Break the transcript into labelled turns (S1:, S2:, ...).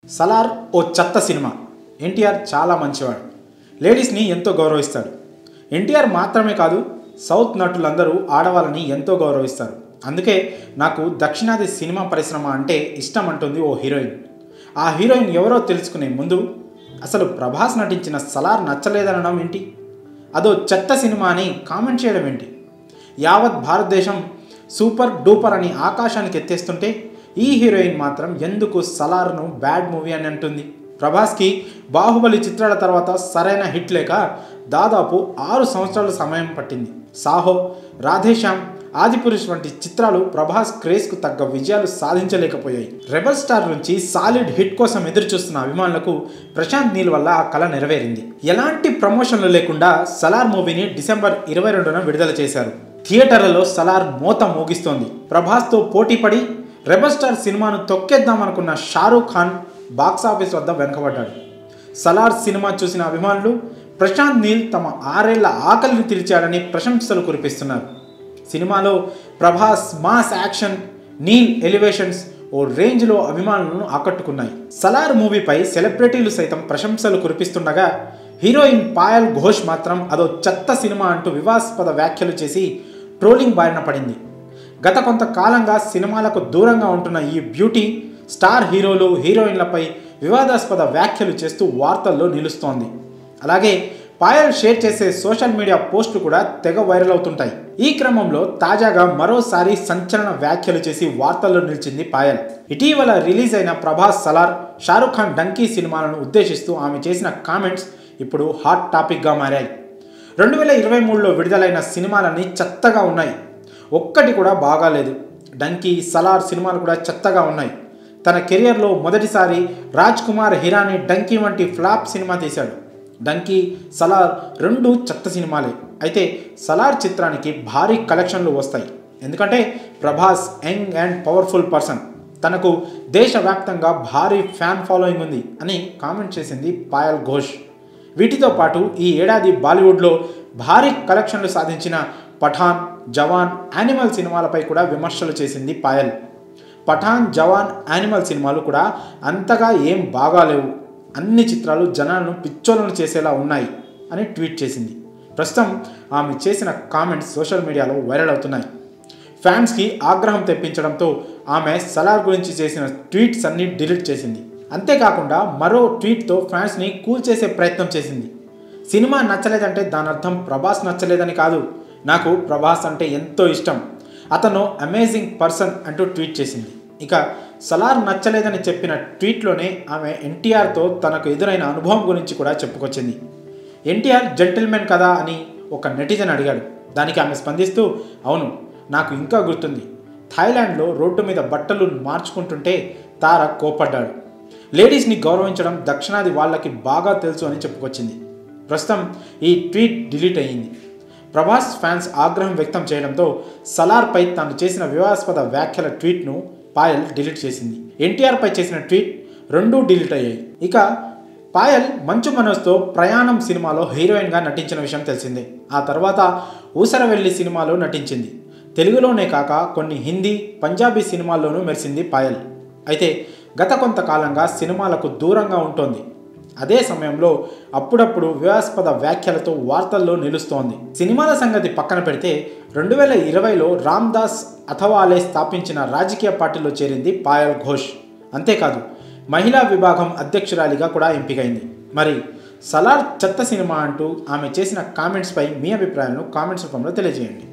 S1: సలార్ ఓ చెత్త సినిమా ఎన్టీఆర్ చాలా మంచివాడు లేడీస్ని ఎంతో గౌరవిస్తాడు ఎన్టీఆర్ మాత్రమే కాదు సౌత్ నటులందరూ ఆడవాళ్ళని ఎంతో గౌరవిస్తారు అందుకే నాకు దక్షిణాది సినిమా పరిశ్రమ అంటే ఇష్టం అంటుంది ఓ హీరోయిన్ ఆ హీరోయిన్ ఎవరో తెలుసుకునే ముందు అసలు ప్రభాస్ నటించిన సలార్ నచ్చలేదనడం ఏంటి అదో చెత్త సినిమా అని కామెంట్ చేయడం ఏంటి యావత్ భారతదేశం సూపర్ డూపర్ అని ఆకాశానికి ఎత్తేస్తుంటే ఈ హీరోయిన్ మాత్రం ఎందుకు సలార్ను బ్యాడ్ మూవీ అని అంటుంది ప్రభాస్కి బాహుబలి చిత్రాల తర్వాత సరైన హిట్ లేక దాదాపు ఆరు సంవత్సరాల సమయం పట్టింది సాహో రాధేశ్యామ్ ఆదిపురుష్ వంటి చిత్రాలు ప్రభాస్ క్రేజ్కు తగ్గ విజయాలు సాధించలేకపోయాయి రెబల్ స్టార్ నుంచి సాలిడ్ హిట్ కోసం ఎదురు చూస్తున్న అభిమానులకు ప్రశాంత్ నీల్ వల్ల ఆ కళ నెరవేరింది ఎలాంటి ప్రమోషన్లు లేకుండా సలార్ మూవీని డిసెంబర్ ఇరవై రెండున విడుదల చేశారు థియేటర్లలో సలార్ మోత మోగిస్తోంది ప్రభాస్తో పోటీపడి రెబల్ స్టార్ సినిమాను తొక్కేద్దామనుకున్న షారూఖ్ ఖాన్ బాక్సాఫీస్ వద్ద వెనుకబడ్డాడు సలార్ సినిమా చూసిన అభిమానులు ప్రశాంత్ నీల్ తమ ఆరేళ్ల ఆకలిని తీర్చాడని ప్రశంసలు కురిపిస్తున్నారు సినిమాలో Prabhas mass action Neel elevations ఓ రేంజ్లో అభిమానులను ఆకట్టుకున్నాయి సలార్ మూవీపై సెలబ్రిటీలు సైతం ప్రశంసలు కురిపిస్తుండగా హీరోయిన్ పాయల్ ఘోష్ మాత్రం అదో చెత్త సినిమా అంటూ వివాదాస్పద వ్యాఖ్యలు చేసి ట్రోలింగ్ బారిన పడింది గత కొంతకాలంగా సినిమాలకు దూరంగా ఉంటున్న ఈ బ్యూటీ స్టార్ హీరోలు హీరోయిన్లపై వివాదాస్పద వ్యాఖ్యలు చేస్తూ వార్తల్లో నిలుస్తోంది అలాగే పాయల్ షేర్ చేసే సోషల్ మీడియా పోస్టులు కూడా తెగ వైరల్ అవుతుంటాయి ఈ క్రమంలో తాజాగా మరోసారి సంచలన వ్యాఖ్యలు చేసి వార్తల్లో నిలిచింది పాయల్ ఇటీవల రిలీజ్ అయిన ప్రభాస్ సలార్ షారుఖ్ ఖాన్ డంకీ సినిమాలను ఉద్దేశిస్తూ ఆమె చేసిన కామెంట్స్ ఇప్పుడు హాట్ టాపిక్గా మారాయి రెండు వేల ఇరవై మూడులో విడుదలైన సినిమాలన్నీ చెత్తగా ఉన్నాయి ఒక్కటి కూడా బాగాలేదు డంకీ సలార్ సినిమాలు కూడా చెత్తగా ఉన్నాయి తన కెరియర్లో మొదటిసారి రాజ్ కుమార్ హిరానీ డంకీ వంటి ఫ్లాప్ సినిమా తీశాడు డంకీ సలార్ రెండు చెత్త సినిమాలే అయితే సలార్ చిత్రానికి భారీ కలెక్షన్లు వస్తాయి ఎందుకంటే Prabhas young and powerful person తనకు దేశవ్యాప్తంగా భారీ ఫ్యాన్ ఫాలోయింగ్ ఉంది అని కామెంట్ చేసింది పాయల్ ఘోష్ వీటితో పాటు ఈ ఏడాది బాలీవుడ్లో భారీ కలెక్షన్లు సాధించిన పఠాన్ జవాన్ యానిమల్ సినిమాలపై కూడా విమర్శలు చేసింది పాయల్ పఠాన్ జవాన్ యానిమల్ సినిమాలు కూడా అంతగా ఏం బాగాలేవు అన్ని చిత్రాలు జనాలను పిచ్చోలను చేసేలా ఉన్నాయి అని ట్వీట్ చేసింది ప్రస్తుతం ఆమె చేసిన కామెంట్స్ సోషల్ మీడియాలో వైరల్ అవుతున్నాయి ఫ్యాన్స్కి ఆగ్రహం తెప్పించడంతో ఆమె సలార్ గురించి చేసిన ట్వీట్స్ అన్ని డిలీట్ చేసింది అంతేకాకుండా మరో ట్వీట్తో ఫ్యాన్స్ని కూల్ చేసే ప్రయత్నం చేసింది సినిమా నచ్చలేదంటే దాని అర్థం ప్రభాస్ నచ్చలేదని కాదు నాకు ప్రభాస్ అంటే ఎంతో ఇష్టం అతను అమేజింగ్ పర్సన్ అంటూ ట్వీట్ చేసింది ఇక సలార్ నచ్చలేదని చెప్పిన ట్వీట్లోనే ఆమె ఎన్టీఆర్తో తనకు ఎదురైన అనుభవం గురించి కూడా చెప్పుకొచ్చింది ఎన్టీఆర్ జెంటిల్మెన్ కదా అని ఒక నెటిజన్ అడిగాడు దానికి ఆమె స్పందిస్తూ అవును నాకు ఇంకా గుర్తుంది థాయిలాండ్లో రోడ్డు మీద బట్టలు మార్చుకుంటుంటే తార కోపడ్డాడు లేడీస్ని గౌరవించడం దక్షిణాది వాళ్ళకి బాగా తెలుసు అని చెప్పుకొచ్చింది ప్రస్తుతం ఈ ట్వీట్ డిలీట్ అయ్యింది ప్రభాస్ ఫ్యాన్స్ ఆగ్రహం వ్యక్తం చేయడంతో సలార్పై తాను చేసిన వివాదాస్పద వ్యాఖ్యల ట్వీట్ను పాయల్ డిలీట్ చేసింది ఎన్టీఆర్పై చేసిన ట్వీట్ రెండూ డిలీట్ అయ్యాయి ఇక పాయల్ మంచు మనోజ్తో ప్రయాణం సినిమాలో హీరోయిన్గా నటించిన విషయం తెలిసిందే ఆ తర్వాత ఊసరవెల్లి సినిమాలో నటించింది తెలుగులోనే కాక కొన్ని హిందీ పంజాబీ సినిమాల్లోనూ మెరిసింది పాయల్ అయితే గత కొంతకాలంగా సినిమాలకు దూరంగా ఉంటుంది అదే సమయంలో అప్పుడప్పుడు వివాదాస్పద వ్యాఖ్యలతో వార్తల్లో నిలుస్తోంది సినిమాల సంగతి పక్కన పెడితే రెండు వేల ఇరవైలో రామ్ దాస్ అథవాలే స్థాపించిన రాజకీయ పార్టీలో చేరింది పాయల్ ఘోష్ అంతేకాదు మహిళా విభాగం అధ్యక్షురాలిగా కూడా ఎంపికైంది మరి సలార్ చెత్త సినిమా అంటూ ఆమె చేసిన కామెంట్స్పై మీ అభిప్రాయాలను కామెంట్స్ రూపంలో తెలియజేయండి